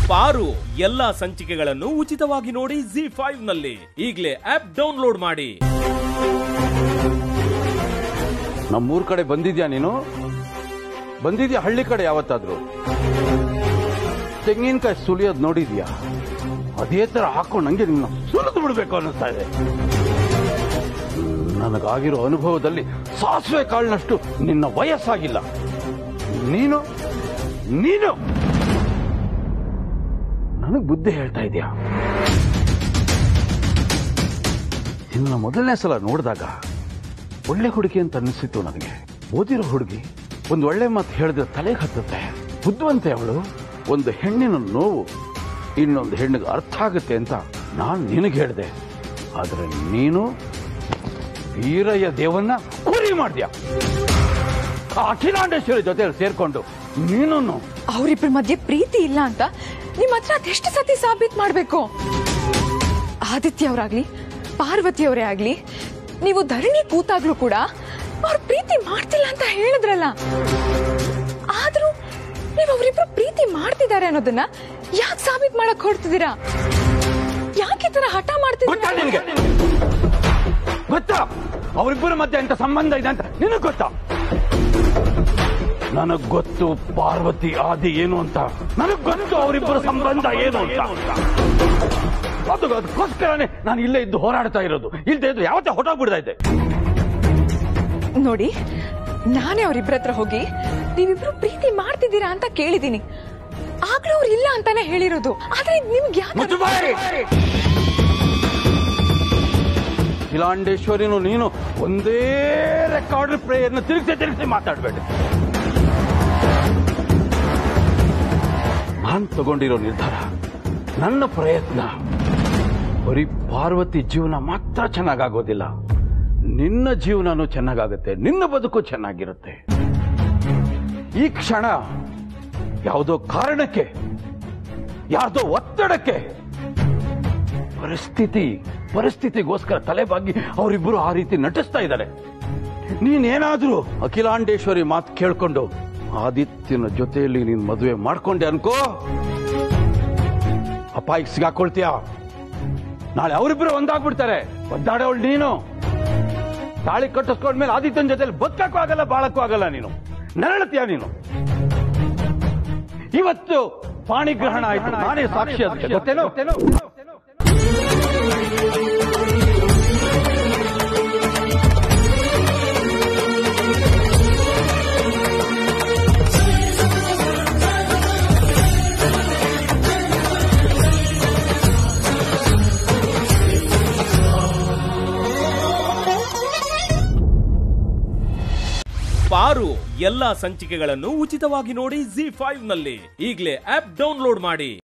ಪಾರು ಎಲ್ಲಾ ಸಂಚಿಕೆಗಳನ್ನು ಉಚಿತವಾಗಿ ನೋಡಿ ಜಿ ಫೈವ್ ನಲ್ಲಿ ಈಗಲೇ ಆಪ್ ಡೌನ್ಲೋಡ್ ಮಾಡಿ ನಮ್ಮೂರ್ ಕಡೆ ಬಂದಿದ್ಯಾ ನೀನು ಬಂದಿದ್ಯಾ ಹಳ್ಳಿ ಕಡೆ ಯಾವತ್ತಾದ್ರೂ ತೆಂಗಿನಕಾಯಿ ಸುಲಿಯೋದ್ ನೋಡಿದ್ಯಾ ಅದೇ ತರ ಹಾಕೊಂಡು ನಂಗೆ ನಿನ್ನ ಸುಲಿದು ಬಿಡ್ಬೇಕು ಅನ್ನಿಸ್ತಾ ಇದೆ ನನಗಾಗಿರೋ ಅನುಭವದಲ್ಲಿ ಸಾಸಿವೆ ಕಾಳಿನಷ್ಟು ನಿನ್ನ ವಯಸ್ಸಾಗಿಲ್ಲ ನೀನು ನೀನು ನನಗ್ ಬುದ್ಧಿ ಹೇಳ್ತಾ ಇದೀಯಾ ನಿನ್ನ ಮೊದಲನೇ ಸಲ ನೋಡಿದಾಗ ಒಳ್ಳೆ ಹುಡುಗಿ ಅಂತ ಅನಿಸಿತು ನನಗೆ ಓದಿರೋ ಹುಡುಗಿ ಒಂದು ಒಳ್ಳೆ ಮಾತು ಹೇಳಿದ್ರೆ ತಲೆಗೆ ಹತ್ತುತ್ತೆ ಬುದ್ಧಿವಂತೆ ಅವಳು ಒಂದು ಹೆಣ್ಣಿನ ನೋವು ಇನ್ನೊಂದು ಹೆಣ್ಣಿಗೆ ಅರ್ಥ ಆಗುತ್ತೆ ಅಂತ ನಾನು ನಿನಗೆ ಹೇಳಿದೆ ಆದ್ರೆ ನೀನು ವೀರಯ್ಯ ದೇವನ್ನ ಕುರಿ ಮಾಡ್ದ್ಯಾ ಆ ಅಖಿಲಾಂಡೇಶ್ವರಿ ಜೊತೆ ಸೇರ್ಕೊಂಡು ನೀನು ಅವರಿಬ್ಬರ ಮಧ್ಯೆ ಪ್ರೀತಿ ಇಲ್ಲ ಅಂತ ನಿಮ್ ಹತ್ರ ಅದೆಷ್ಟು ಸತಿ ಸಾಬೀತ್ ಮಾಡ್ಬೇಕು ಆದಿತ್ಯ ಅವರಾಗ್ಲಿ ಪಾರ್ವತಿ ಅವರೇ ಆಗ್ಲಿ ನೀವು ಧರಣಿ ಕೂತಾಗ್ಲೂ ಕೂಡ ಅವ್ರ ಪ್ರೀತಿ ಮಾಡ್ತಿಲ್ಲ ಅಂತ ಹೇಳಿದ್ರಲ್ಲ ಆದ್ರೂ ನೀವು ಅವರಿಬ್ರು ಪ್ರೀತಿ ಮಾಡ್ತಿದ್ದಾರೆ ಅನ್ನೋದನ್ನ ಯಾಕೆ ಸಾಬೀತ್ ಮಾಡಕ್ ಹೊರಡ್ತಿದ್ದೀರಾ ಯಾಕೆ ಈ ತರ ಹಠ ಗೊತ್ತಾ ಮಾಡ್ತಿದ್ದೀರಾ ನಿನಗೆ ಗೊತ್ತಾ ಅವರಿಬ್ಬರ ಮಧ್ಯೆ ಅಂತ ಸಂಬಂಧ ಇದೆ ಅಂತ ನಿನಗ್ ಗೊತ್ತಾ ನನಗ್ ಗೊತ್ತು ಪಾರ್ವತಿ ಆದಿ ಏನು ಅಂತ ನನಗ್ ಗೊತ್ತು ಅವರಿಬ್ಬರ ಸಂಬಂಧ ಏನು ಅಂತ ಅದು ಅದಕ್ಕೋಸ್ಕರನೇ ನಾನು ಇಲ್ಲೇ ಇದ್ದು ಹೋರಾಡ್ತಾ ಇರೋದು ಇಲ್ದೇ ಇದ್ದು ಯಾವತ್ತೇ ಹೊಟ್ಟೋಗ್ಬಿಡ್ತಾ ಇದ್ದೆ ನೋಡಿ ನಾನೇ ಅವರಿಬ್ಬರ ಹತ್ರ ಹೋಗಿ ನೀವಿಬ್ರು ಪ್ರೀತಿ ಮಾಡ್ತಿದ್ದೀರಾ ಅಂತ ಕೇಳಿದೀನಿ ಆಗ್ಲೂ ಅವ್ರು ಇಲ್ಲ ಅಂತಾನೆ ಹೇಳಿರೋದು ಆದ್ರೆ ನಿಮ್ಗೆ ಯಾಕೆ ಮುಚ್ಚು ಬಾಯಿ! ಅಖಿಲಾಂಡೇಶ್ವರಿನು ನೀನು ಒಂದೇ ರೆಕಾರ್ಡ್ ಪ್ರೇಯರ್ನ ತಿರುಗಿಸಿ ತಿರುಗಿಸಿ ಮಾತಾಡಬೇಡ ನಾನ್ ತಗೊಂಡಿರೋ ನಿರ್ಧಾರ ನನ್ನ ಪ್ರಯತ್ನ ಬರೀ ಪಾರ್ವತಿ ಜೀವನ ಮಾತ್ರ ಚೆನ್ನಾಗಾಗೋದಿಲ್ಲ ನಿನ್ನ ಜೀವನನೂ ಚೆನ್ನಾಗಾಗುತ್ತೆ ನಿನ್ನ ಬದುಕು ಚೆನ್ನಾಗಿರುತ್ತೆ ಈ ಕ್ಷಣ ಯಾವುದೋ ಕಾರಣಕ್ಕೆ ಯಾರ್ದೋ ಒತ್ತಡಕ್ಕೆ ಪರಿಸ್ಥಿತಿ ಪರಿಸ್ಥಿತಿಗೋಸ್ಕರ ತಲೆಬಾಗಿ ಅವರಿಬ್ಬರು ಆ ರೀತಿ ನಟಿಸ್ತಾ ಇದ್ದಾರೆ ನೀನೇನಾದ್ರೂ ಅಖಿಲಾಂಡೇಶ್ವರಿ ಮಾತು ಕೇಳ್ಕೊಂಡು ಆದಿತ್ಯನ ಜೊತೆಯಲ್ಲಿ ನೀನ್ ಮದುವೆ ಮಾಡ್ಕೊಂಡೆ ಅನ್ಕೋ ಅಪಾಯಕ್ಕೆ ಸಿಗಾಕೊಳ್ತೀಯ ನಾಳೆ ಅವರಿಬ್ಬರು ಒಂದಾಗ್ಬಿಡ್ತಾರೆ ಒದ್ದಾಡೋಳು ನೀನು ತಾಳಿ ಕಟ್ಟಿಸ್ಕೊಂಡ್ಮೇಲೆ ಆದಿತ್ಯನ ಜೊತೆಲಿ ಬದುಕಕ್ಕೂ ಆಗಲ್ಲ ಬಾಳಕ್ಕೂ ಆಗಲ್ಲ ನೀನು ನರಳತೀಯ ನೀನು ಇವತ್ತು ಪಾಣಿಗ್ರಹಣ ಆಯ್ತು ನಾನೇ ಸಾಕ್ಷಿ ಅದಕ್ಕೆ ಗೊತ್ತೇನೋ ಪಾರು ಎಲ್ಲಾ ಸಂಚಿಕೆಗಳನ್ನು ಉಚಿತವಾಗಿ ನೋಡಿ ಜಿ ಫೈವ್ ನಲ್ಲಿ ಈಗಲೇ ಆಪ್ ಡೌನ್ಲೋಡ್ ಮಾಡಿ